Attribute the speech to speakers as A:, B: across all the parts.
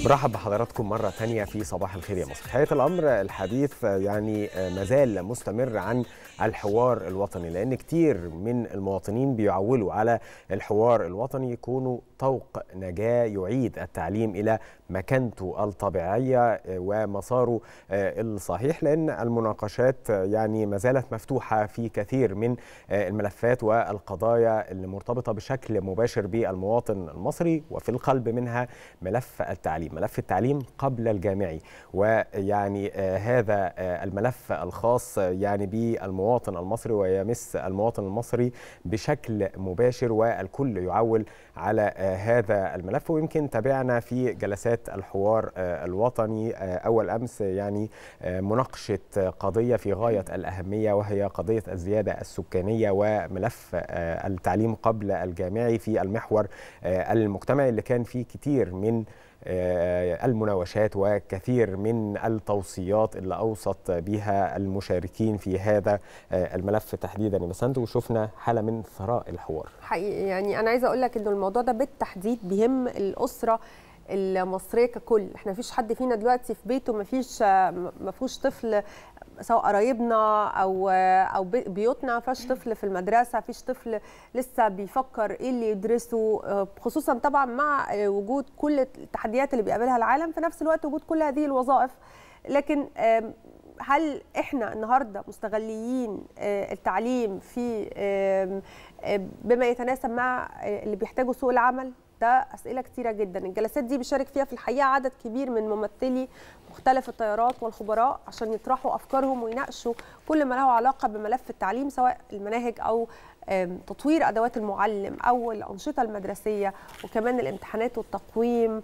A: برحب بحضراتكم مرة تانية في صباح الخير يا مصر حقيقة الأمر الحديث يعني مازال مستمر عن الحوار الوطني لأن كتير من المواطنين بيعولوا على الحوار الوطني يكونوا طوق نجاة يعيد التعليم إلى مكانته الطبيعية ومساره الصحيح لأن المناقشات يعني ما زالت مفتوحة في كثير من الملفات والقضايا اللي مرتبطة بشكل مباشر بالمواطن المصري وفي القلب منها ملف التعليم ملف التعليم قبل الجامعي ويعني هذا الملف الخاص يعني بالمواطن المصري ويمس المواطن المصري بشكل مباشر والكل يعول على هذا الملف ويمكن تابعنا في جلسات الحوار الوطني أول أمس يعني مناقشة قضية في غاية الأهمية وهي قضية الزيادة السكانية وملف التعليم قبل الجامعي في المحور المجتمعي اللي كان فيه كتير من المناوشات وكثير من التوصيات اللي اوصت بها المشاركين في هذا الملف تحديدا يا بسنت وشفنا حاله من ثراء الحوار
B: حقيقي يعني انا عايزه اقول لك انه الموضوع ده بالتحديد بيهم الاسره المصريه ككل احنا مفيش حد فينا دلوقتي في بيته مفيش ما فيهوش طفل سواء قرايبنا او او بيوتنا ما فيهاش طفل في المدرسه فيش طفل لسه بيفكر ايه اللي يدرسه خصوصا طبعا مع وجود كل التحديات اللي بيقابلها العالم في نفس الوقت وجود كل هذه الوظائف لكن هل احنا النهارده مستغليين التعليم في بما يتناسب مع اللي بيحتاجه سوق العمل ده اسئله كتيره جدا الجلسات دي بيشارك فيها في الحقيقه عدد كبير من ممثلي مختلف التيارات والخبراء عشان يطرحوا افكارهم ويناقشوا كل ما له علاقه بملف التعليم سواء المناهج او تطوير ادوات المعلم او الانشطه المدرسيه وكمان الامتحانات والتقويم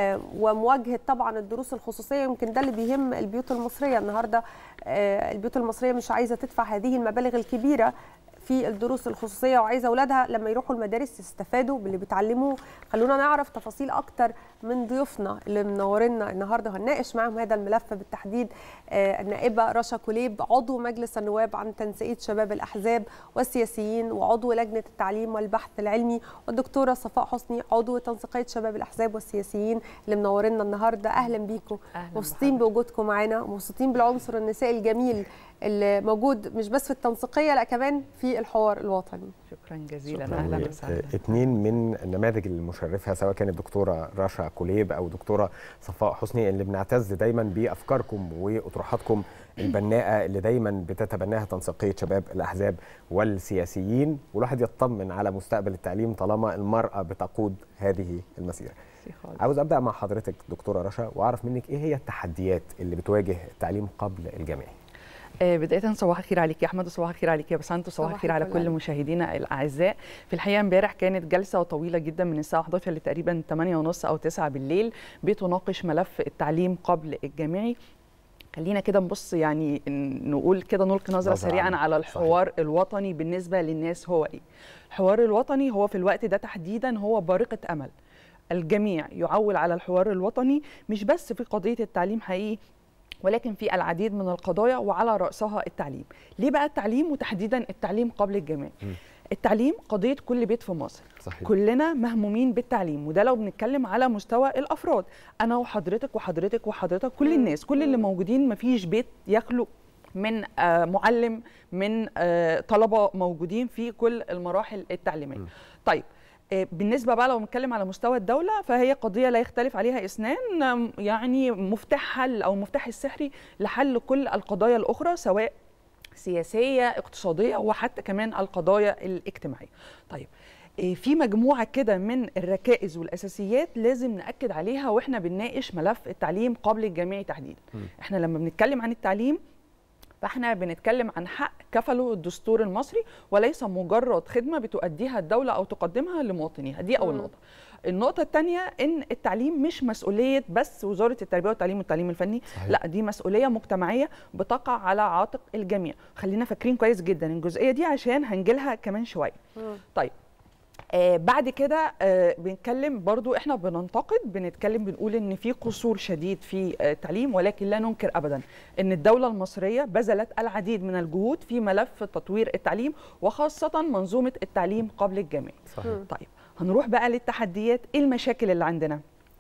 B: ومواجهه طبعا الدروس الخصوصيه يمكن ده اللي بيهم البيوت المصريه النهارده البيوت المصريه مش عايزه تدفع هذه المبالغ الكبيره في الدروس الخصوصيه وعايزه اولادها لما يروحوا المدارس يستفادوا باللي بيتعلموه خلونا نعرف تفاصيل اكتر من ضيوفنا اللي منورنا النهارده هنناقش معاهم هذا الملف بالتحديد النائبه رشا كليب عضو مجلس النواب عن تنسيقيه شباب الاحزاب والسياسيين وعضو لجنه التعليم والبحث العلمي والدكتوره صفاء حسني عضو تنسيقيه شباب الاحزاب والسياسيين اللي منورنا النهارده اهلا بيكم مبسوطين بوجودكم معانا ومبسوطين بالعنصر النسائي الجميل اللي موجود مش بس في التنسيقيه لا كمان في الحوار الوطني
C: شكرا جزيلا اهلا وسهلا
A: اثنين من النماذج المشرفه سواء كانت دكتوره رشا كليب او دكتوره صفاء حسني اللي بنعتز دايما بافكاركم واطروحاتكم البناءه اللي دايما بتتبناها تنسيقيه شباب الاحزاب والسياسيين والواحد يطمن على مستقبل التعليم طالما المراه بتقود هذه المسيره عاوز ابدا مع حضرتك دكتوره رشا واعرف منك ايه هي التحديات اللي بتواجه التعليم قبل الجامعي
C: بداية صباح الخير عليك يا أحمد وصباح الخير عليك يا بسنت وصباح الخير على كل مشاهدينا الأعزاء في الحقيقة امبارح كانت جلسة طويلة جدا من الساعة 11 لتقريبا 8 ونص أو 9 بالليل بتناقش ملف التعليم قبل الجامعي خلينا كده نبص يعني نقول كده نلقي نظرة سريعا على الحوار صحيح. الوطني بالنسبة للناس هو إيه الحوار الوطني هو في الوقت ده تحديدا هو بارقة أمل الجميع يعول على الحوار الوطني مش بس في قضية التعليم حقيقي ولكن في العديد من القضايا وعلى رأسها التعليم ليه بقى التعليم وتحديدا التعليم قبل الجامعي التعليم قضية كل بيت في مصر صحيح. كلنا مهمومين بالتعليم وده لو بنتكلم على مستوى الأفراد أنا وحضرتك وحضرتك وحضرتك كل الناس كل اللي موجودين مفيش بيت يخلو من معلم من طلبة موجودين في كل المراحل التعليمية طيب بالنسبة بقى لو بنتكلم على مستوى الدولة فهي قضية لا يختلف عليها اثنان يعني مفتاح حل أو مفتاح السحري لحل كل القضايا الأخرى سواء سياسية اقتصادية وحتى كمان القضايا الاجتماعية طيب في مجموعة كده من الركائز والأساسيات لازم نأكد عليها وإحنا بنناقش ملف التعليم قبل الجامعي تحديدا إحنا لما بنتكلم عن التعليم فاحنا بنتكلم عن حق كفله الدستور المصري وليس مجرد خدمه بتؤديها الدوله او تقدمها لمواطنيها دي اول نقطه النقطة الثانية إن التعليم مش مسؤولية بس وزارة التربية والتعليم والتعليم الفني، صحيح. لا دي مسؤولية مجتمعية بتقع على عاتق الجميع، خلينا فاكرين كويس جدا الجزئية دي عشان هنجيلها كمان شوية. مم. طيب آه بعد كده آه بنتكلم برضو احنا بننتقد بنتكلم بنقول ان في قصور شديد في آه التعليم ولكن لا ننكر ابدا ان الدوله المصريه بذلت العديد من الجهود في ملف تطوير التعليم وخاصه منظومه التعليم قبل الجامعي صحيح. طيب هنروح بقى للتحديات ايه المشاكل اللي عندنا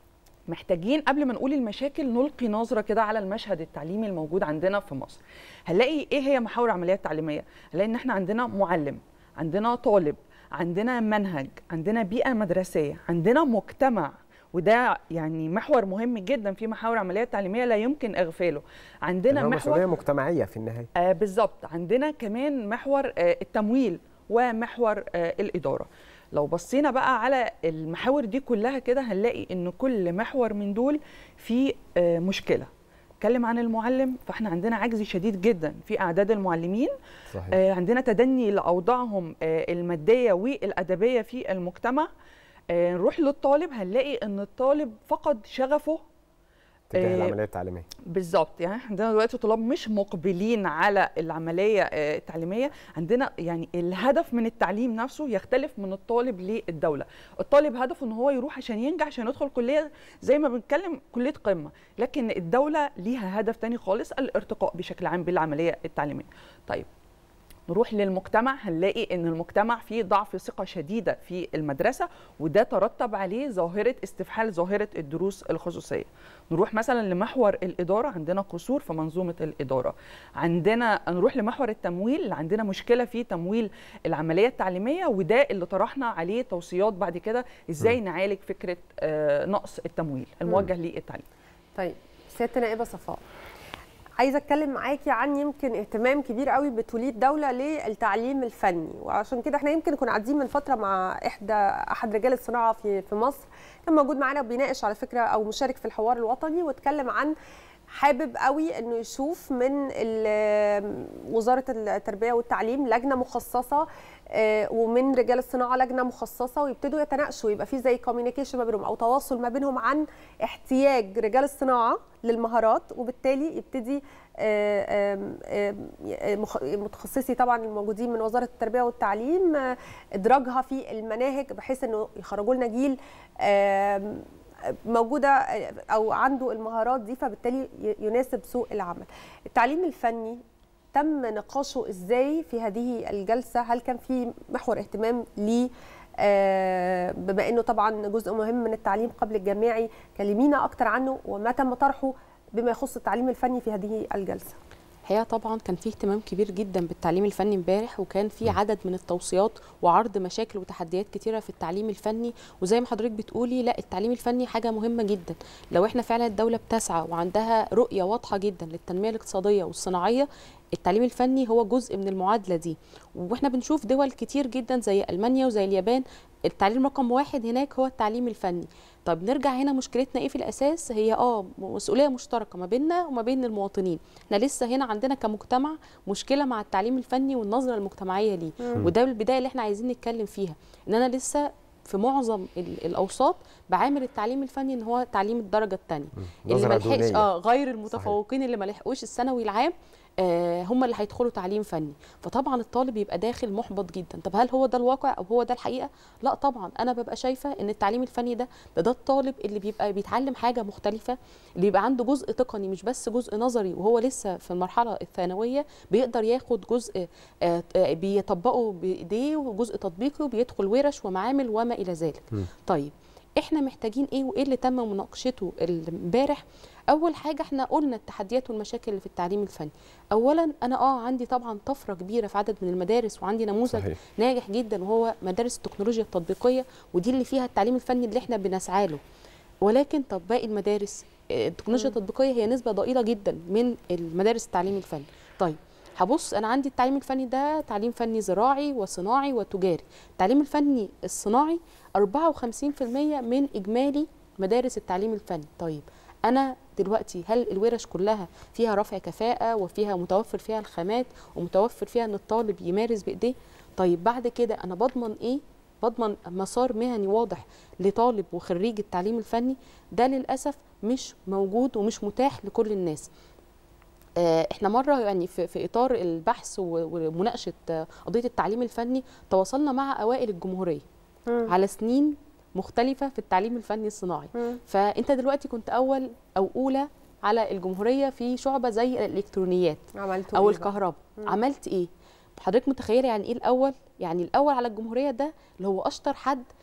C: محتاجين قبل ما نقول المشاكل نلقي نظره كده على المشهد التعليمي الموجود عندنا في مصر هنلاقي ايه هي محاور العمليه التعليميه هنلاقي ان احنا عندنا معلم عندنا طالب عندنا منهج عندنا بيئه مدرسيه عندنا مجتمع وده يعني محور مهم جدا في محاور العمليه التعليميه لا يمكن اغفاله عندنا
A: محور مسؤوليه
C: محور
A: مجتمعيه في النهايه
C: آه بالظبط عندنا كمان محور آه التمويل ومحور آه الاداره لو بصينا بقى على المحاور دي كلها كده هنلاقي ان كل محور من دول فيه آه مشكله اتكلم عن المعلم فاحنا عندنا عجز شديد جدا في اعداد المعلمين
A: صحيح.
C: آه عندنا تدني لاوضاعهم آه الماديه والادبيه في المجتمع آه نروح للطالب هنلاقي ان الطالب فقد شغفه
A: تجاه
C: آه،
A: العمليه التعليميه
C: بالظبط يعني إحنا عندنا دلوقتي طلاب مش مقبلين على العمليه آه، التعليميه عندنا يعني الهدف من التعليم نفسه يختلف من الطالب للدوله الطالب هدفه ان هو يروح عشان ينجح عشان يدخل كليه زي ما بنتكلم كليه قمه لكن الدوله ليها هدف تاني خالص الارتقاء بشكل عام بالعمليه التعليميه طيب نروح للمجتمع هنلاقي ان المجتمع فيه ضعف ثقه شديده في المدرسه وده ترتب عليه ظاهره استفحال ظاهره الدروس الخصوصيه نروح مثلا لمحور الاداره عندنا قصور في منظومه الاداره عندنا نروح لمحور التمويل عندنا مشكله في تمويل العمليه التعليميه وده اللي طرحنا عليه توصيات بعد كده ازاي نعالج فكره آه، نقص التمويل الموجه للتعليم
B: طيب سياده نائبه صفاء عايزه اتكلم معاكي عن يمكن اهتمام كبير قوي بتوليه الدوله للتعليم الفني وعشان كده احنا يمكن كنا قاعدين من فتره مع احدى احد رجال الصناعه في في مصر كان موجود معانا بيناقش على فكره او مشارك في الحوار الوطني واتكلم عن حابب قوي انه يشوف من ال- وزاره التربيه والتعليم لجنه مخصصه آه، ومن رجال الصناعه لجنه مخصصه ويبتدوا يتناقشوا يبقى في زي كوميونيكيشن ما بينهم او تواصل ما بينهم عن احتياج رجال الصناعه للمهارات وبالتالي يبتدي آه، آم، آم، آه، مخ- متخصصي طبعا الموجودين من وزاره التربيه والتعليم آه، ادراجها في المناهج بحيث انه يخرجوا لنا جيل آم، موجوده آه، او عنده المهارات دي فبالتالي ي- يناسب سوق العمل. التعليم الفني تم نقاشه ازاي في هذه الجلسه؟ هل كان في محور اهتمام ليه آه، بما انه طبعا جزء مهم من التعليم قبل الجامعي كلمينا اكتر عنه وما تم طرحه بما يخص التعليم الفني في هذه الجلسه.
D: الحقيقه طبعا كان في اهتمام كبير جدا بالتعليم الفني امبارح وكان في عدد من التوصيات وعرض مشاكل وتحديات كتيره في التعليم الفني وزي ما حضرتك بتقولي لا التعليم الفني حاجه مهمه جدا لو احنا فعلا الدوله بتسعى وعندها رؤيه واضحه جدا للتنميه الاقتصاديه والصناعيه التعليم الفني هو جزء من المعادله دي واحنا بنشوف دول كتير جدا زي المانيا وزي اليابان التعليم رقم واحد هناك هو التعليم الفني طب نرجع هنا مشكلتنا ايه في الاساس هي اه مسؤوليه مشتركه ما بيننا وما بين المواطنين احنا لسه هنا عندنا كمجتمع مشكله مع التعليم الفني والنظره المجتمعيه ليه وده البدايه اللي احنا عايزين نتكلم فيها ان انا لسه في معظم ال- الاوساط بعامل التعليم الفني ان هو تعليم الدرجه الثانيه اللي
A: نظرة
D: ما لحقش
A: دونية.
D: اه غير المتفوقين اللي ما لحقوش الثانوي العام آه هم اللي هيدخلوا تعليم فني فطبعا الطالب يبقى داخل محبط جدا طب هل هو ده الواقع او هو ده الحقيقه لا طبعا انا ببقى شايفه ان التعليم الفني ده ده, ده الطالب اللي بيبقى بيتعلم حاجه مختلفه اللي بيبقى عنده جزء تقني مش بس جزء نظري وهو لسه في المرحله الثانويه بيقدر ياخد جزء آه آه، بيطبقه بايديه وجزء تطبيقي وبيدخل ورش ومعامل وما الى ذلك طيب احنا محتاجين ايه وايه اللي تم مناقشته امبارح اول حاجه احنا قلنا التحديات والمشاكل اللي في التعليم الفني اولا انا اه عندي طبعا طفره كبيره في عدد من المدارس وعندي نموذج
A: صحيح.
D: ناجح جدا وهو مدارس التكنولوجيا التطبيقيه ودي اللي فيها التعليم الفني اللي احنا بنسعى له ولكن طب باقي المدارس آه، التكنولوجيا التطبيقيه هي نسبه ضئيله جدا من المدارس التعليم الفني طيب هبص انا عندي التعليم الفني ده تعليم فني زراعي وصناعي وتجاري التعليم الفني الصناعي 54% من اجمالي مدارس التعليم الفني طيب انا دلوقتي هل الورش كلها فيها رفع كفاءه وفيها متوفر فيها الخامات ومتوفر فيها ان الطالب يمارس بايديه طيب بعد كده انا بضمن ايه بضمن مسار مهني واضح لطالب وخريج التعليم الفني ده للاسف مش موجود ومش متاح لكل الناس آه، احنا مره يعني في, في اطار البحث و- ومناقشه آه، قضيه التعليم الفني تواصلنا مع اوائل الجمهوريه على سنين مختلفه في التعليم الفني الصناعي
B: مم.
D: فانت دلوقتي كنت اول او اولى على الجمهوريه في شعبه زي الالكترونيات
B: عملتوا
D: او
B: إيه بقى؟
D: الكهرباء عملت ايه حضرتك متخيله يعني ايه الاول يعني الاول على الجمهوريه ده اللي هو اشطر حد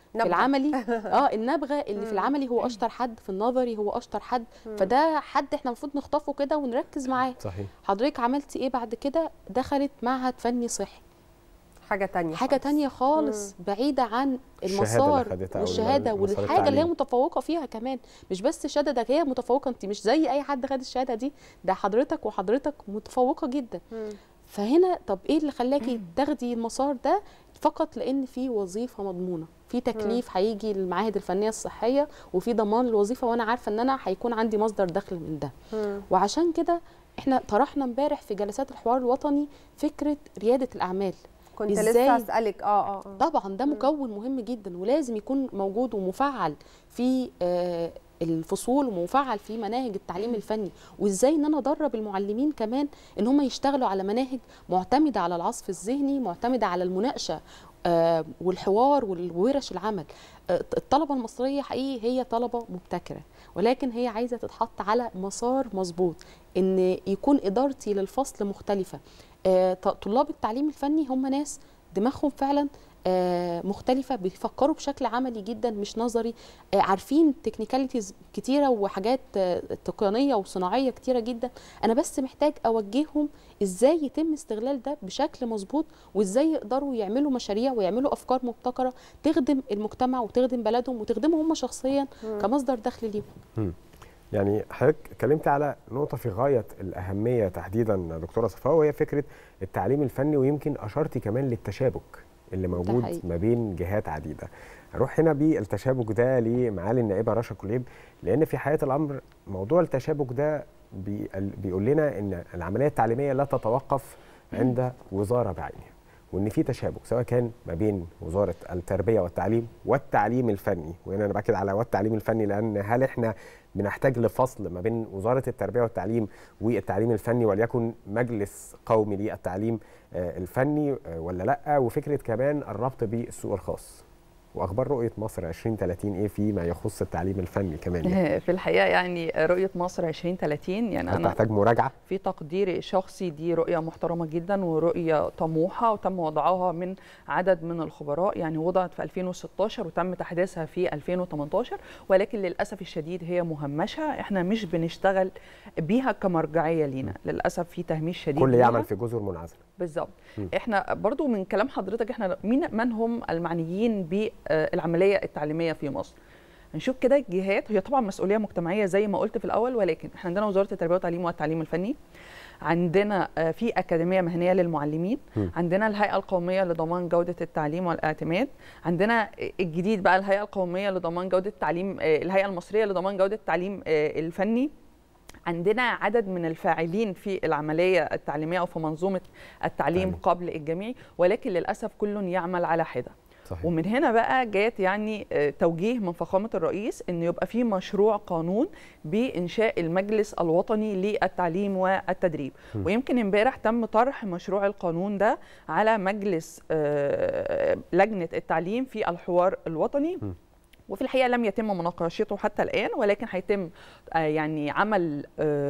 D: في العملي اه النبغه اللي في العملي هو اشطر حد في النظري هو اشطر حد فده حد احنا المفروض نخطفه كده ونركز معاه
A: صحيح
D: حضرتك عملتي ايه بعد كده دخلت معهد فني صحي
B: حاجه تانية
D: حاجه
B: خالص.
D: تانية خالص بعيده عن
A: الشهادة اللي
D: المسار
A: خدتها أو
D: والشهاده
A: المسار
D: والحاجه اللي هي
A: التعليمي.
D: متفوقه فيها كمان مش بس الشهاده ده هي متفوقه انت مش زي اي حد خد الشهاده دي ده حضرتك وحضرتك متفوقه جدا
B: مم.
D: فهنا طب ايه اللي خلاكي تاخدي المسار ده فقط لان في وظيفه مضمونه في تكليف هيجي للمعاهد الفنيه الصحيه وفي ضمان الوظيفه وانا عارفه ان انا هيكون عندي مصدر دخل من ده
B: مم.
D: وعشان كده احنا طرحنا امبارح في جلسات الحوار الوطني فكره رياده الاعمال
B: كنت
D: إزاي؟
B: لسه اسالك اه اه آه.
D: طبعا ده مكون مهم جدا ولازم يكون موجود ومفعل في آه، الفصول ومفعل في مناهج التعليم الفني وازاي ان انا ادرب المعلمين كمان ان هم يشتغلوا على مناهج معتمده على العصف الذهني معتمده على المناقشه آه، والحوار وورش العمل آه، الطلبه المصريه حقيقي هي طلبه مبتكره ولكن هي عايزه تتحط على مسار مظبوط ان يكون ادارتي للفصل مختلفه آه، ط- طلاب التعليم الفني هم ناس دماغهم فعلا آه، مختلفة بيفكروا بشكل عملي جدا مش نظري آه، عارفين تكنيكاليتيز كتيرة وحاجات آه، تقنية وصناعية كتيرة جدا أنا بس محتاج أوجههم إزاي يتم استغلال ده بشكل مظبوط وإزاي يقدروا يعملوا مشاريع ويعملوا أفكار مبتكرة تخدم المجتمع وتخدم بلدهم وتخدمهم هم شخصيا كمصدر دخل ليهم
A: يعني حضرتك اتكلمت على نقطة في غاية الأهمية تحديدا دكتورة صفاء وهي فكرة التعليم الفني ويمكن أشرتي كمان للتشابك اللي موجود
D: حقيقي.
A: ما بين جهات عديدة هروح هنا بالتشابك ده لمعالي النائبة رشا كليب لأن في حياة الأمر موضوع التشابك ده بي- بيقول لنا إن العملية التعليمية لا تتوقف عند وزارة بعينها وان في تشابك سواء كان ما بين وزاره التربيه والتعليم والتعليم الفني وهنا انا باكد على والتعليم الفني لان هل احنا بنحتاج لفصل ما بين وزاره التربيه والتعليم والتعليم الفني وليكن مجلس قومي للتعليم آه، الفني آه، ولا لا وفكره كمان الربط بالسوق الخاص واخبار رؤيه مصر 2030 ايه فيما يخص التعليم الفني كمان يعني
C: في الحقيقه يعني رؤيه مصر 2030 يعني
A: هل
C: انا
A: تحتاج مراجعه
C: في تقديري الشخصي دي رؤية محترمة جدا ورؤية طموحة وتم وضعها من عدد من الخبراء يعني وضعت في 2016 وتم تحديثها في 2018 ولكن للأسف الشديد هي مهمشة احنا مش بنشتغل بيها كمرجعية لينا للأسف في تهميش شديد
A: كل
C: ليها.
A: يعمل في جزر منعزله
C: بالظبط
A: مم.
C: احنا برضو من كلام حضرتك احنا مين من هم المعنيين بالعمليه التعليميه في مصر هنشوف كده الجهات هي طبعا مسؤوليه مجتمعيه زي ما قلت في الاول ولكن احنا عندنا وزاره التربيه والتعليم والتعليم الفني عندنا آه، في اكاديميه مهنيه للمعلمين
A: مم.
C: عندنا الهيئه القوميه لضمان جوده التعليم والاعتماد عندنا الجديد بقى الهيئه القوميه لضمان جوده التعليم آه، الهيئه المصريه لضمان جوده التعليم آه، الفني عندنا عدد من الفاعلين في العملية التعليمية أو في منظومة التعليم
A: تعليم.
C: قبل الجميع ولكن للأسف كل يعمل على حدة
A: صحيح
C: ومن هنا بقى جات يعني آه، توجيه من فخامة الرئيس أن يبقى في مشروع قانون بإنشاء المجلس الوطني للتعليم والتدريب
A: م.
C: ويمكن امبارح تم طرح مشروع القانون ده على مجلس آه، لجنة التعليم في الحوار الوطني
A: م.
C: وفي الحقيقه لم يتم مناقشته حتى الان ولكن هيتم آه، يعني عمل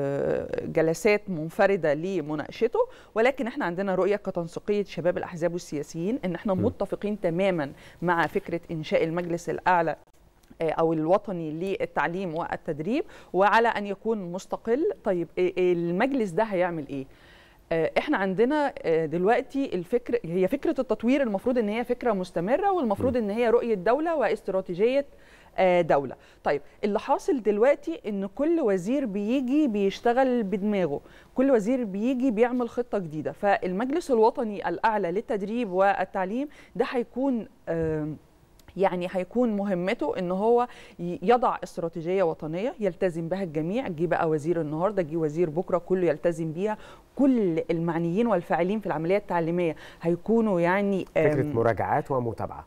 C: آه، جلسات منفرده لمناقشته ولكن احنا عندنا رؤيه كتنسيقيه شباب الاحزاب والسياسيين ان احنا
A: م.
C: متفقين تماما مع فكره انشاء المجلس الاعلى آه، او الوطني للتعليم والتدريب وعلى ان يكون مستقل طيب آه، المجلس ده هيعمل ايه آه، احنا عندنا آه، دلوقتي الفكر هي فكره التطوير المفروض ان هي فكره مستمره والمفروض ان هي رؤيه دوله واستراتيجيه آه، دوله طيب اللي حاصل دلوقتي ان كل وزير بيجي بيشتغل بدماغه كل وزير بيجي بيعمل خطه جديده فالمجلس الوطني الاعلى للتدريب والتعليم ده هيكون آم، يعني هيكون مهمته ان هو ي- يضع استراتيجيه وطنيه يلتزم بها الجميع جه بقى وزير النهارده جه وزير بكره كله يلتزم بيها كل المعنيين والفاعلين في العمليه التعليميه هيكونوا يعني
A: فكره
C: آم،
A: مراجعات ومتابعه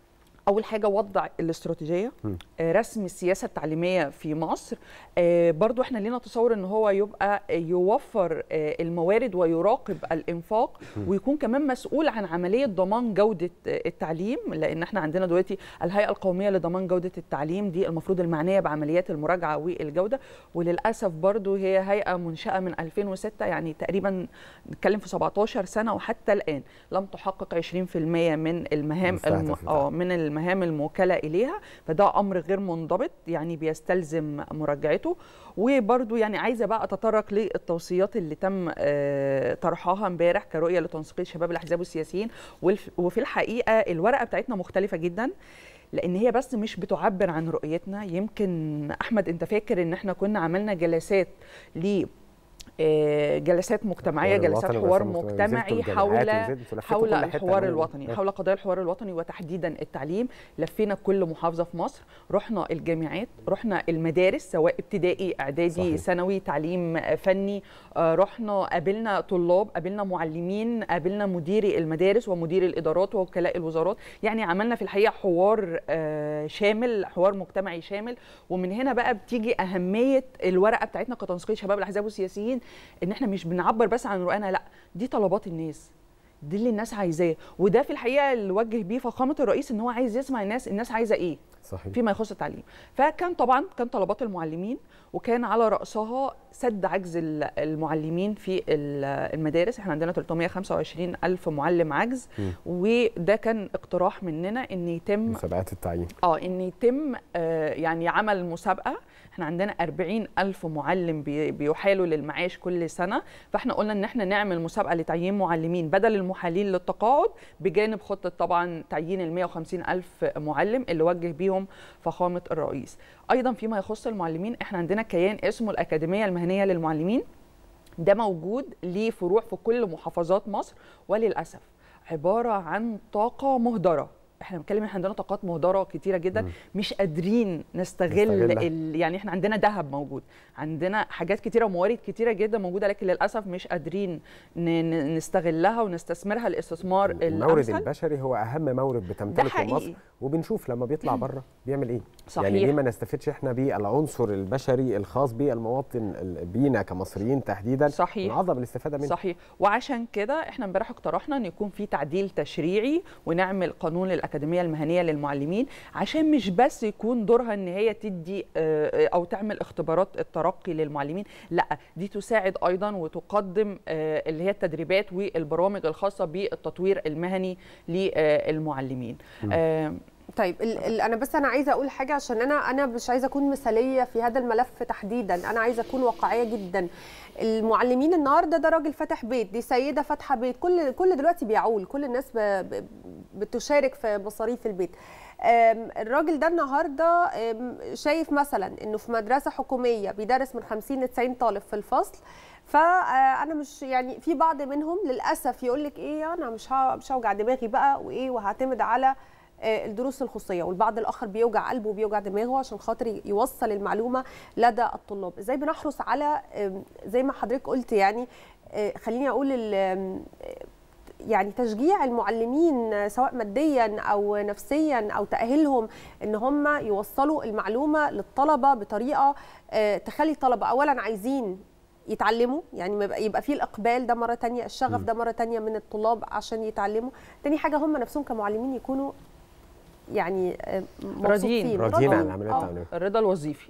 C: اول حاجه وضع الاستراتيجيه
A: م.
C: آه، رسم السياسه التعليميه في مصر آه، برضو احنا لينا تصور ان هو يبقى آه، يوفر آه، الموارد ويراقب الانفاق ويكون كمان مسؤول عن عمليه ضمان جوده آه، التعليم لان احنا عندنا دلوقتي الهيئه القوميه لضمان جوده التعليم دي المفروض المعنيه بعمليات المراجعه والجوده وللاسف برضو هي هيئه منشاه من 2006 يعني تقريبا نتكلم في 17 سنه وحتى الان لم تحقق 20% من المهام
A: المستهدف
C: الم...
A: بتاعها.
C: اه من المهام الموكله اليها فده امر غير منضبط يعني بيستلزم مراجعته وبرده يعني عايزه بقى اتطرق للتوصيات اللي تم طرحها امبارح كرؤيه لتنسيقيه شباب الاحزاب والسياسيين وفي الحقيقه الورقه بتاعتنا مختلفه جدا لان هي بس مش بتعبر عن رؤيتنا يمكن احمد انت فاكر ان احنا كنا عملنا جلسات ل جلسات مجتمعيه جلسات حوار مجتمعي حول حول الحوار الوطني حول قضايا الحوار الوطني وتحديدا التعليم لفينا كل محافظه في مصر رحنا الجامعات رحنا المدارس سواء ابتدائي اعدادي ثانوي تعليم فني رحنا قابلنا طلاب قابلنا معلمين قابلنا مديري المدارس ومدير الادارات ووكلاء الوزارات يعني عملنا في الحقيقه حوار شامل حوار مجتمعي شامل ومن هنا بقى بتيجي اهميه الورقه بتاعتنا كتنسيقيه شباب الاحزاب والسياسيين ان احنا مش بنعبر بس عن رؤانا لا دي طلبات الناس دي اللي الناس عايزاه وده في الحقيقه اللي وجه بيه فخامه الرئيس ان هو عايز يسمع الناس الناس عايزه ايه
A: صحيح.
C: فيما يخص التعليم فكان طبعا كان طلبات المعلمين وكان على راسها سد عجز المعلمين في المدارس احنا عندنا 325 الف معلم عجز م. وده كان اقتراح مننا ان يتم
A: مسابقات التعيين
C: اه ان يتم آه يعني عمل مسابقه احنا عندنا 40 ألف معلم بيحالوا للمعاش كل سنة فاحنا قلنا ان احنا نعمل مسابقة لتعيين معلمين بدل المحالين للتقاعد بجانب خطة طبعا تعيين ال 150 ألف معلم اللي وجه بيهم فخامة الرئيس أيضا فيما يخص المعلمين احنا عندنا كيان اسمه الأكاديمية المهنية للمعلمين ده موجود ليه فروع في كل محافظات مصر وللأسف عبارة عن طاقة مهدرة احنا بنتكلم احنا عندنا طاقات مهدره كتيره جدا م. مش قادرين نستغل ال... يعني احنا عندنا ذهب موجود عندنا حاجات كتيره وموارد كتيره جدا موجوده لكن للاسف مش قادرين ن... نستغلها ونستثمرها الاستثمار
A: المورد البشري هو اهم مورد بتمتلكه مصر وبنشوف لما بيطلع بره بيعمل ايه
C: صحيح.
A: يعني ليه ما نستفدش احنا بالعنصر البشري الخاص بالمواطن بينا كمصريين تحديدا
C: صحيح
A: ونعظم الاستفاده منه
C: صحيح وعشان كده احنا امبارح اقترحنا ان يكون في تعديل تشريعي ونعمل قانون الاكاديميه المهنيه للمعلمين عشان مش بس يكون دورها ان هي تدي او تعمل اختبارات الترقي للمعلمين لا دي تساعد ايضا وتقدم اللي هي التدريبات والبرامج الخاصه بالتطوير المهني للمعلمين
B: طيب ال ال انا بس انا عايزه اقول حاجه عشان انا انا مش عايزه اكون مثاليه في هذا الملف تحديدا انا عايزه اكون واقعيه جدا المعلمين النهارده ده راجل فاتح بيت دي سيده فاتحه بيت كل كل دلوقتي بيعول كل الناس ب بتشارك في مصاريف البيت الراجل ده النهارده شايف مثلا انه في مدرسه حكوميه بيدرس من 50 ل 90 طالب في الفصل فانا مش يعني في بعض منهم للاسف يقول لك ايه انا مش مش هوجع دماغي بقى وايه وهعتمد على الدروس الخصوصيه والبعض الاخر بيوجع قلبه وبيوجع دماغه عشان خاطر يوصل المعلومه لدى الطلاب ازاي بنحرص على زي ما حضرتك قلت يعني خليني اقول يعني تشجيع المعلمين سواء ماديا او نفسيا او تاهيلهم ان هم يوصلوا المعلومه للطلبه بطريقه تخلي الطلبه اولا عايزين يتعلموا يعني يبقى في الاقبال ده مره تانية الشغف ده مره تانية من الطلاب عشان يتعلموا تاني حاجه هم نفسهم كمعلمين يكونوا يعني
C: راضيين
A: راضيين عن العمليه التعليميه
C: الرضا الوظيفي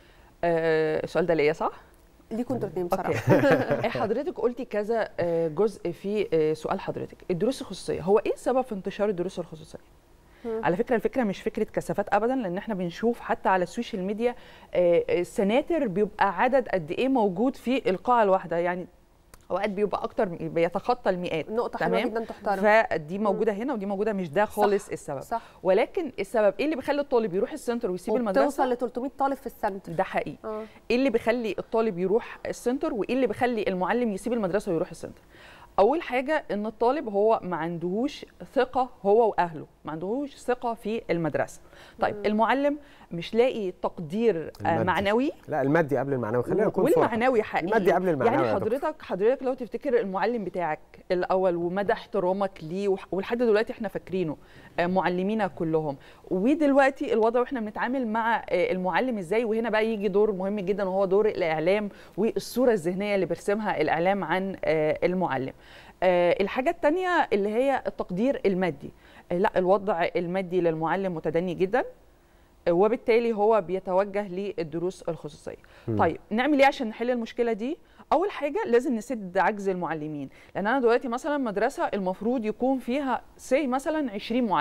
C: آه السؤال ده ليا صح
B: ليكوا انتوا الاثنين بصراحه
C: حضرتك قلتي كذا جزء في سؤال حضرتك الدروس الخصوصيه هو ايه السبب في انتشار الدروس الخصوصيه على فكره الفكره مش فكره كثافات ابدا لان احنا بنشوف حتى على السوشيال ميديا السناتر بيبقى عدد قد ايه موجود في القاعه الواحده يعني اوقات بيبقى اكتر
B: بيتخطى
C: المئات
B: نقطه حلوه جدا تحترم
C: فدي موجوده هنا ودي موجوده مش ده خالص
B: صح
C: السبب
B: صح
C: ولكن السبب ايه اللي بيخلي الطالب يروح السنتر ويسيب المدرسه
B: توصل ل 300 طالب في السنتر
C: ده حقيقي آه. ايه اللي بيخلي الطالب يروح السنتر وايه اللي بيخلي المعلم يسيب المدرسه ويروح السنتر اول حاجه ان الطالب هو ما عندهوش ثقه هو واهله ما عندهوش ثقه في المدرسه طيب مم. المعلم مش لاقي تقدير المادي. معنوي
A: لا المادي قبل المعنوي خلينا نكون
C: والمعنوي حقيقي
A: المادي قبل المعنوي
C: يعني حضرتك حضرتك لو تفتكر المعلم بتاعك الاول ومدى احترامك ليه ولحد دلوقتي احنا فاكرينه معلمينا كلهم ودلوقتي الوضع واحنا بنتعامل مع المعلم ازاي وهنا بقى يجي دور مهم جدا وهو دور الاعلام والصوره الذهنيه اللي بيرسمها الاعلام عن المعلم الحاجه الثانيه اللي هي التقدير المادي لا الوضع المادي للمعلم متدني جدا وبالتالي هو بيتوجه للدروس الخصوصيه م. طيب نعمل ايه عشان نحل المشكله دي اول حاجه لازم نسد عجز المعلمين لان انا دلوقتي مثلا مدرسه المفروض يكون فيها سي مثلا 20 معلم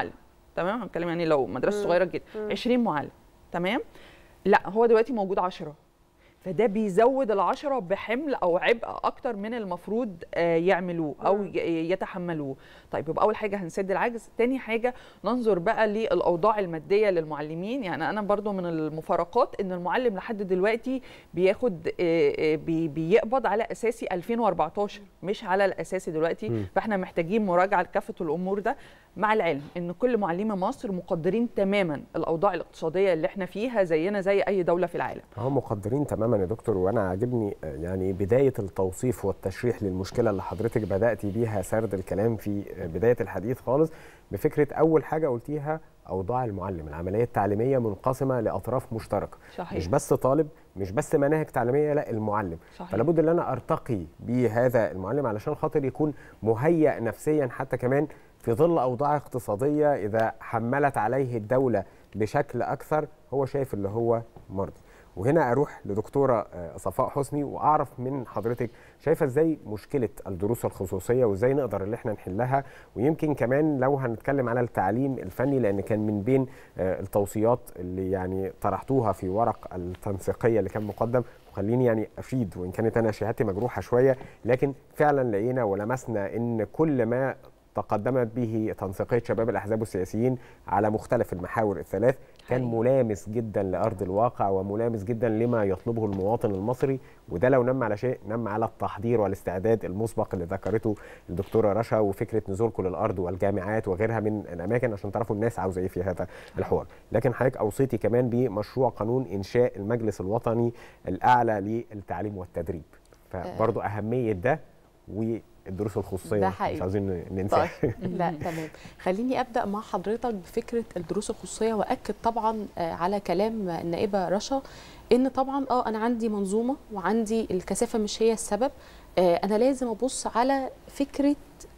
C: تمام هنتكلم يعني لو مدرسه
B: مم.
C: صغيره جدا
B: مم.
C: 20 معلم تمام لا هو دلوقتي موجود 10 فده بيزود العشرة بحمل او عبء اكتر من المفروض آه، يعملوه او
B: مم.
C: ي- يتحملوه طيب يبقى اول حاجه هنسد العجز تاني حاجه ننظر بقى للاوضاع الماديه للمعلمين يعني انا برضو من المفارقات ان المعلم لحد دلوقتي بياخد آه، آه، بي- بيقبض على اساسي 2014 مش على الاساسي دلوقتي
A: مم.
C: فاحنا محتاجين مراجعه لكافه الامور ده مع العلم ان كل معلمي مصر مقدرين تماما الاوضاع الاقتصاديه اللي احنا فيها زينا زي اي دوله في العالم
A: هم مقدرين تماما يا دكتور وانا عاجبني آه، يعني بدايه التوصيف والتشريح للمشكله اللي حضرتك بداتي بيها سرد الكلام في آه، بدايه الحديث خالص بفكره اول حاجه قلتيها اوضاع المعلم العمليه التعليميه منقسمه لاطراف مشتركه
C: صحيح
A: مش بس طالب مش بس مناهج تعليميه لا المعلم
C: صحيح.
A: فلا بد ان انا ارتقي بهذا المعلم علشان خاطر يكون مهيأ نفسيا حتى كمان في ظل اوضاع اقتصاديه اذا حملت عليه الدوله بشكل اكثر هو شايف اللي هو مرضي وهنا اروح لدكتوره آه، صفاء حسني واعرف من حضرتك شايفه ازاي مشكله الدروس الخصوصيه وازاي نقدر ان احنا نحلها ويمكن كمان لو هنتكلم على التعليم الفني لان كان من بين آه، التوصيات اللي يعني طرحتوها في ورق التنسيقيه اللي كان مقدم وخليني يعني افيد وان كانت انا شهادتي مجروحه شويه لكن فعلا لقينا ولمسنا ان كل ما تقدمت به تنسيقيه شباب الاحزاب والسياسيين على مختلف المحاور الثلاث كان
C: حقيقي.
A: ملامس جدا لارض الواقع وملامس جدا لما يطلبه المواطن المصري وده لو نم على شيء نم على التحضير والاستعداد المسبق اللي ذكرته الدكتوره رشا وفكره نزولكم للارض والجامعات وغيرها من الاماكن عشان تعرفوا الناس عاوزه ايه في هذا الحوار لكن حضرتك اوصيتي كمان بمشروع قانون انشاء المجلس الوطني الاعلى للتعليم والتدريب فبرضه اهميه ده والدروس الخصوصيه
D: ده
A: مش
D: حقيقي.
A: عاوزين ننساها
D: لا تمام خليني ابدا مع حضرتك بفكره الدروس الخصوصيه واكد طبعا آه، على كلام النائبه رشا ان طبعا اه انا عندي منظومه وعندي الكثافه مش هي السبب آه، انا لازم ابص على فكره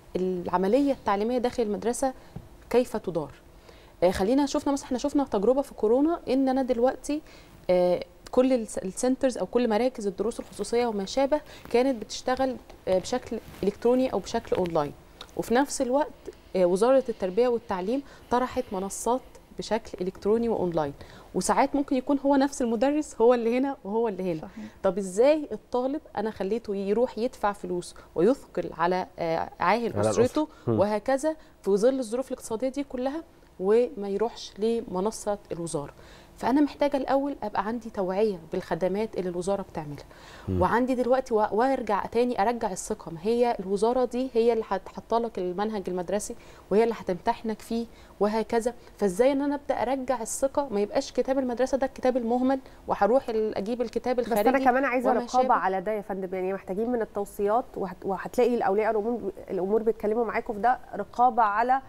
D: العمليه التعليميه داخل المدرسه كيف تدار آه، خلينا شفنا مثلا احنا شفنا تجربه في كورونا ان انا دلوقتي آه، كل الس- السنترز او كل مراكز الدروس الخصوصيه وما شابه كانت بتشتغل آه، بشكل الكتروني او بشكل اونلاين وفي نفس الوقت آه، وزاره التربيه والتعليم طرحت منصات بشكل الكتروني واونلاين وساعات ممكن يكون هو نفس المدرس هو اللي هنا وهو اللي هنا
C: صحيح.
D: طب ازاي الطالب انا خليته يروح يدفع فلوس ويثقل على آه، عاهل
A: على
D: اسرته
A: مم.
D: وهكذا في ظل الظروف الاقتصاديه دي كلها وما يروحش لمنصه الوزاره فانا محتاجه الاول ابقى عندي توعيه بالخدمات اللي الوزاره بتعملها
A: مم.
D: وعندي دلوقتي و- وارجع تاني ارجع الثقه ما هي الوزاره دي هي اللي هتحط لك المنهج المدرسي وهي اللي هتمتحنك فيه وهكذا فازاي ان انا ابدا ارجع الثقه ما يبقاش كتاب المدرسه ده الكتاب المهمل وهروح ال- اجيب الكتاب
B: بس
D: الخارجي
B: انا كمان عايزه
D: وما
B: رقابه
D: شابه.
B: على ده يا فندم يعني محتاجين من التوصيات وهت- وهتلاقي الاولياء الامور الامور بيتكلموا معاكم في ده رقابه على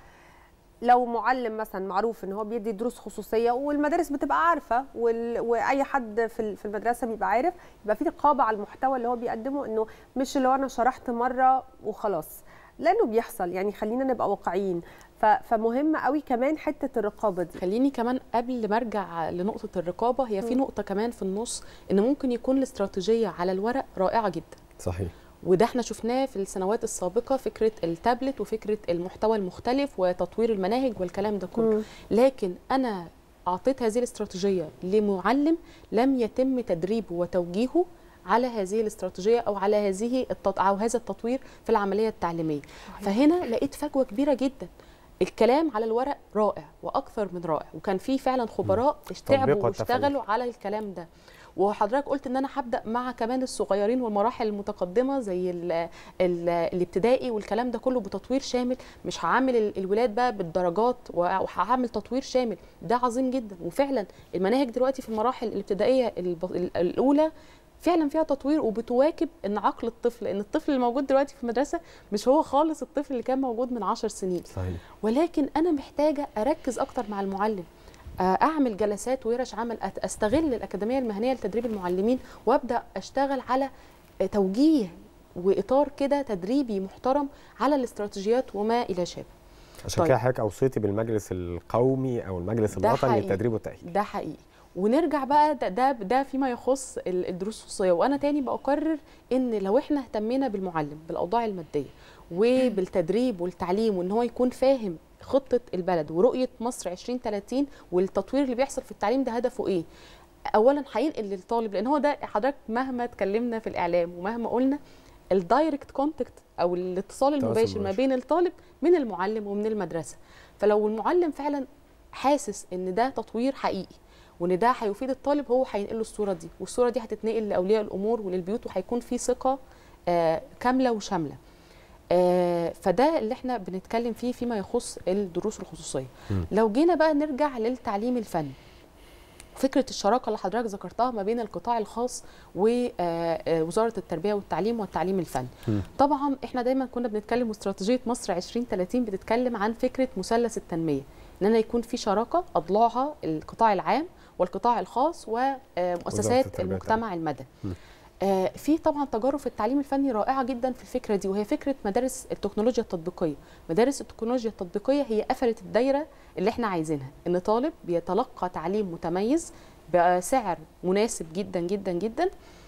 B: لو معلم مثلا معروف ان هو بيدي دروس خصوصيه والمدارس بتبقى عارفه وال... واي حد في ال- في المدرسه بيبقى عارف يبقى في رقابه على المحتوى اللي هو بيقدمه انه مش اللي هو انا شرحت مره وخلاص لانه بيحصل يعني خلينا نبقى واقعيين ف... فمهم قوي كمان حته الرقابه دي
D: خليني كمان قبل ما ارجع لنقطه الرقابه هي في
B: مم.
D: نقطه كمان في النص ان ممكن يكون الاستراتيجيه على الورق رائعه جدا
A: صحيح
D: وده احنا شفناه في السنوات السابقه فكره التابلت وفكره المحتوى المختلف وتطوير المناهج والكلام ده كله
B: مم.
D: لكن انا اعطيت هذه الاستراتيجيه لمعلم لم يتم تدريبه وتوجيهه على هذه الاستراتيجيه او على هذه التط... او هذا التطوير في العمليه التعليميه فهنا لقيت فجوه كبيره جدا الكلام على الورق رائع واكثر من رائع وكان في فعلا خبراء تعبوا
A: والتفعيل.
D: واشتغلوا على الكلام ده وحضرتك قلت ان انا هبدا مع كمان الصغيرين والمراحل المتقدمه زي ال ال الابتدائي والكلام ده كله بتطوير شامل مش هعمل ال- الولاد بقى بالدرجات وهعمل تطوير شامل ده عظيم جدا وفعلا المناهج دلوقتي في المراحل الابتدائيه الب- ال- الاولى فعلا فيها تطوير وبتواكب ان عقل الطفل لان الطفل اللي موجود دلوقتي في المدرسه مش هو خالص الطفل اللي كان موجود من عشر سنين
A: صحيح
D: ولكن انا محتاجه اركز اكتر مع المعلم آه، اعمل جلسات ورش عمل أت- استغل الاكاديميه المهنيه لتدريب المعلمين وابدا اشتغل على آه، توجيه واطار كده تدريبي محترم على الاستراتيجيات وما الى شابه
A: عشان
D: طيب.
A: كده حضرتك اوصيتي بالمجلس القومي او المجلس
D: ده
A: الوطني
D: حقيقي.
A: للتدريب والتاهيل
D: ده حقيقي ونرجع بقى ده ده, ده فيما يخص ال- الدروس الخصوصيه وانا تاني بقرر ان لو احنا اهتمينا بالمعلم بالاوضاع الماديه وبالتدريب والتعليم وان هو يكون فاهم خطه البلد ورؤيه مصر 2030 والتطوير اللي بيحصل في التعليم ده هدفه ايه اولا هينقل للطالب لان هو ده حضرتك مهما اتكلمنا في الاعلام ومهما قلنا الدايركت كونتاكت او الاتصال المباشر ما بين الطالب من المعلم ومن المدرسه فلو المعلم فعلا حاسس ان ده تطوير حقيقي وان ده هيفيد الطالب هو هينقل له الصوره دي والصوره دي هتتنقل لاولياء الامور وللبيوت وهيكون في ثقه آه كامله وشامله آه فده اللي احنا بنتكلم فيه فيما يخص الدروس الخصوصيه م. لو جينا بقى نرجع للتعليم الفني فكره الشراكه اللي حضرتك ذكرتها ما بين القطاع الخاص ووزاره التربيه والتعليم والتعليم الفني م. طبعا احنا دايما كنا بنتكلم واستراتيجيه مصر 2030 بتتكلم عن فكره مثلث التنميه ان انا يكون في شراكه اضلاعها القطاع العام والقطاع الخاص ومؤسسات المجتمع المدني آه في طبعا تجارب في التعليم الفني رائعه جدا في الفكره دي وهي فكره مدارس التكنولوجيا التطبيقيه مدارس التكنولوجيا التطبيقيه هي قفلت الدايره اللي احنا عايزينها ان طالب بيتلقى تعليم متميز بسعر مناسب جدا جدا جدا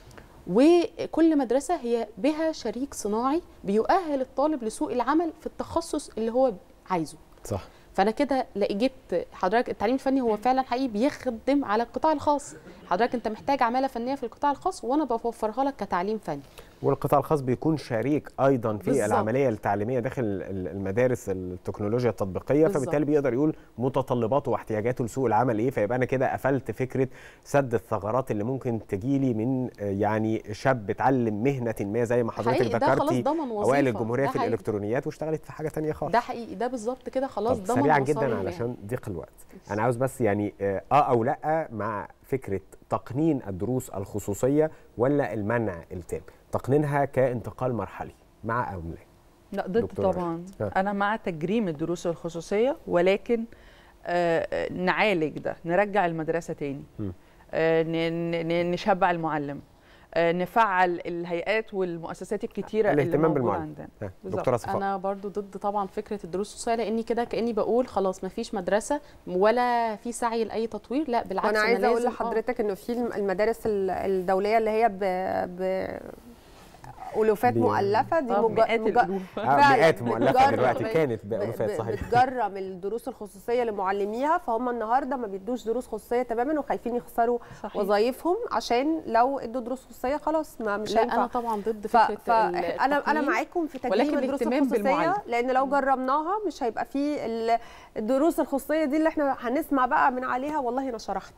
D: وكل مدرسه هي بها شريك صناعي بيؤهل الطالب لسوق العمل في التخصص اللي هو عايزه
A: صح
D: فانا كده جبت حضرتك التعليم الفني هو فعلا حقيقي بيخدم على القطاع الخاص حضرتك انت محتاج عماله فنيه في القطاع الخاص وانا بوفرها لك كتعليم فني
A: والقطاع الخاص بيكون شريك ايضا في بالزبط. العمليه التعليميه داخل المدارس التكنولوجيا التطبيقيه بالزبط. فبالتالي بيقدر يقول متطلباته واحتياجاته لسوق العمل ايه فيبقى انا كده قفلت فكره سد الثغرات اللي ممكن تجيلي من يعني شاب اتعلم مهنه ما زي ما حضرتك ذكرتي اوائل الجمهوريه في الالكترونيات واشتغلت في حاجه ثانيه خالص
D: ده حقيقي ده بالظبط كده خلاص ضمن
A: سريعا جدا علشان ضيق الوقت انا عاوز بس يعني اه او لا مع فكره تقنين الدروس الخصوصيه ولا المنع التام تقنينها كانتقال مرحلي مع او لا
C: لا ضد طبعا ها. انا مع تجريم الدروس الخصوصيه ولكن آه نعالج ده نرجع المدرسه تاني آه نشبع المعلم آه نفعل الهيئات والمؤسسات الكتيره اللي موجوده عندنا
A: دكتوره صفاء
D: انا برضو ضد طبعا فكره الدروس الخصوصيه لاني كده كاني بقول خلاص ما فيش مدرسه ولا في سعي لاي تطوير لا بالعكس
B: انا عايزه اقول لحضرتك انه في المدارس الدوليه اللي هي ب, ب... الوفات مؤلفه دي
C: مج... مئات
B: مج...
A: مئات مؤلفه دلوقتي كانت بالوفات صحيح
B: بتجرم الدروس الخصوصيه لمعلميها فهم النهارده ما بيدوش دروس خصوصيه تماما وخايفين يخسروا صحيح. وظايفهم عشان لو ادوا دروس خصوصيه خلاص ما مش هينفع
D: انا طبعا ضد فكره
B: ف... انا انا معاكم في تجريم الدروس الخصوصيه لان لو جربناها مش هيبقى في الدروس الخصوصيه دي اللي احنا هنسمع بقى من عليها والله انا شرحت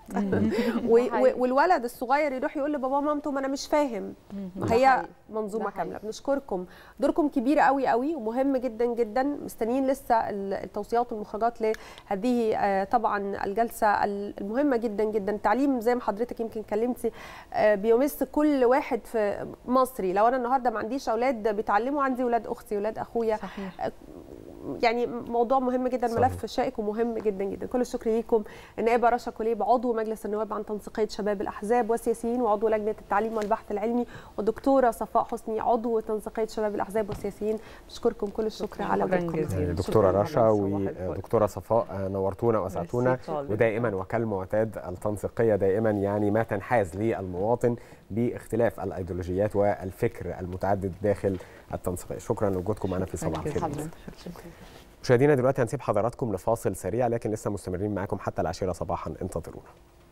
B: والولد الصغير يروح يقول لبابا مامته ما انا مش فاهم هي منظومه كامله بنشكركم دوركم كبير قوي قوي ومهم جدا جدا مستنيين لسه التوصيات والمخرجات لهذه طبعا الجلسه المهمه جدا جدا التعليم زي ما حضرتك يمكن كلمتي بيمس كل واحد في مصري لو انا النهارده ما عنديش اولاد بيتعلموا عندي اولاد اختي اولاد اخويا صحيح. يعني موضوع مهم جدا صحيح. ملف شائك ومهم جدا جدا كل الشكر ليكم النائبه رشا كليب عضو مجلس النواب عن تنسيقيه شباب الاحزاب والسياسيين وعضو لجنه التعليم والبحث العلمي والدكتوره صفاء حسني عضو تنسيقيه شباب الاحزاب والسياسيين بشكركم كل الشكر على وجودكم
A: دكتوره رشا ودكتوره صفاء نورتونا واسعتونا ودائما وكالمعتاد التنسيقيه دائما يعني ما تنحاز للمواطن باختلاف الايديولوجيات والفكر المتعدد داخل التنسيقيه شكرا لوجودكم معنا في صباح الخير مشاهدينا دلوقتي هنسيب حضراتكم لفاصل سريع لكن لسه مستمرين معاكم حتى العاشره صباحا انتظرونا